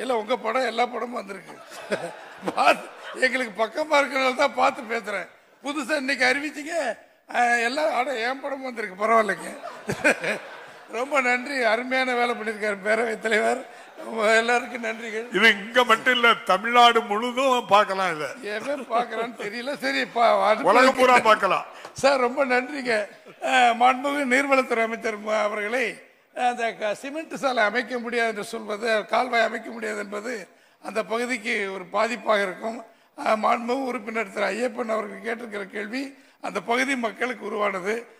இல்லை உங்கள் படம் எல்லா படமும் வந்திருக்கு பார்த்து எங்களுக்கு பக்கமாக இருக்கிறனால தான் பார்த்து பேசுகிறேன் புதுசாக இன்னைக்கு அறிவிச்சிங்க அஹ், எல்லாம் அட என் படம் வந்திருக்கு பரவாயில்லைங்க ரொம்ப நன்றி அருமையான வேலை பண்ணியிருக்காரு பேரவைத் தலைவர் உங்க எல்லாருக்கும் நன்றிகள் இது இங்க மட்டும் இல்ல தமிழ்நாடு முழுதும் பார்க்கலாம் இத என் பேர் பார்க்குறான்னு தெரியல சரி பா உலகம் பூரா பார்க்கலாம் சார் ரொம்ப நன்றிங்க அஹ், மாண்புமிகு நீர்வளத்துறை அமைச்சர் மு- அவர்களை அந்த க- சிமெண்ட் சாலை அமைக்க முடியாது என்று சொல்வது கால்வாய் அமைக்க முடியாது என்பது அந்த பகுதிக்கு ஒரு பாதிப்பாக இருக்கும் அஹ், மாண்புமிகு உறுப்பினர் திரு ஐயப்பன் அவர்கள் கேட்டிருக்கிற கேள்வி அந்த பகுதி மக்களுக்கு உருவானது